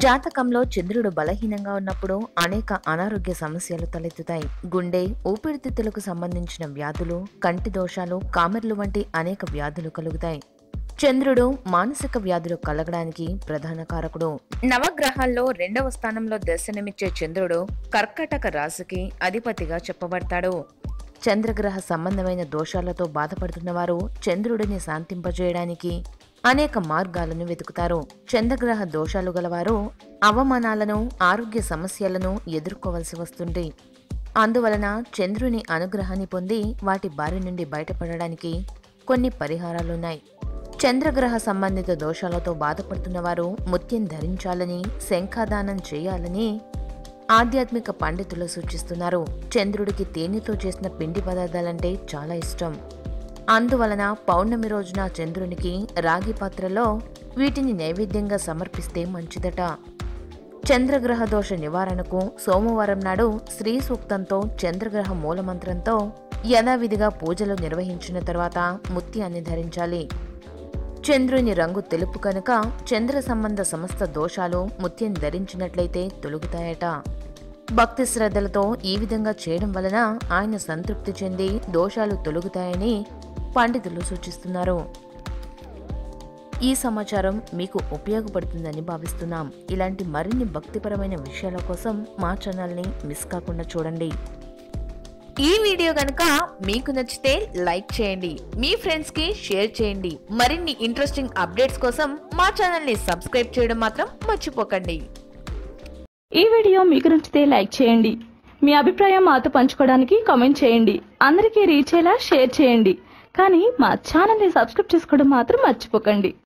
జాతకంలో చంద్రుడు బలహీనంగా ఉన్నప్పుడు అనేక అనారోగ్య సమస్యలు తలెత్తుతాయి గుండె ఊపిరితిత్తులకు సంబంధించిన వ్యాధులు కంటి దోషాలు కామెర్లు వంటి అనేక వ్యాధులు కలుగుతాయి చంద్రుడు మానసిక వ్యాధులు కలగడానికి ప్రధాన కారకుడు నవగ్రహాల్లో రెండవ స్థానంలో దర్శనమిచ్చే చంద్రుడు కర్కటక రాశికి అధిపతిగా చెప్పబడతాడు చంద్రగ్రహ సంబంధమైన దోషాలతో బాధపడుతున్న వారు చంద్రుడిని శాంతింపజేయడానికి అనేక మార్గాలను వెతుకుతారు చంద్రగ్రహ దోషాలు గలవారు అవమానాలను ఆరోగ్య సమస్యలను ఎదుర్కోవలసి వస్తుంది అందువలన చంద్రుని అనుగ్రహాన్ని పొంది వాటి బారి నుండి బయటపడడానికి కొన్ని పరిహారాలున్నాయి చంద్రగ్రహ సంబంధిత దోషాలతో బాధపడుతున్న వారు ముత్యం ధరించాలని శంఖాదానం చేయాలని ఆధ్యాత్మిక పండితులు సూచిస్తున్నారు చంద్రుడికి తేనెతో చేసిన పిండి పదార్థాలంటే చాలా ఇష్టం అందువలన పౌర్ణమి రోజున చంద్రునికి రాగి పాత్రలో వీటిని నైవేద్యంగా సమర్పిస్తే మంచిదట చంద్రగ్రహ దోష నివారణకు సోమవారం నాడు శ్రీ సూక్తంతో చంద్రగ్రహ మూలమంత్రంతో యథావిధిగా పూజలు నిర్వహించిన తర్వాత ముత్యాన్ని ధరించాలి చంద్రుని రంగు తెలుపు కనుక చంద్ర సంబంధ సమస్త దోషాలు ముత్యం ధరించినట్లయితే తొలుగుతాయట భక్తి శ్రద్ధలతో ఈ విధంగా చేయడం వలన ఆయన సంతృప్తి చెంది దోషాలు తొలుగుతాయని పండితులు సూచిస్తున్నారు ఈ సమాచారం మీకు ఉపయోగపడుతుందని భావిస్తున్నాం ఇలాంటి మరిన్ని భక్తిపరమైన విషయాల కోసం మా ఛానల్ని మిస్ కాకుండా చూడండి ఈ వీడియో కనుక మీకు నచ్చితే లైక్ చేయండి మీ ఫ్రెండ్స్ కి షేర్ చేయండి మరిన్ని ఇంట్రెస్టింగ్ అప్డేట్స్ కోసం మా ఛానల్ ని సబ్స్క్రైబ్ చేయడం మాత్రం మర్చిపోకండి ఈ వీడియో మీకు నచ్చితే లైక్ చేయండి మీ అభిప్రాయం మాతో పంచుకోవడానికి కామెంట్ చేయండి అందరికీ రీచ్ అయ్యేలా షేర్ చేయండి కానీ మా ఛానల్ని సబ్స్క్రైబ్ చేసుకోవడం మాత్రం మర్చిపోకండి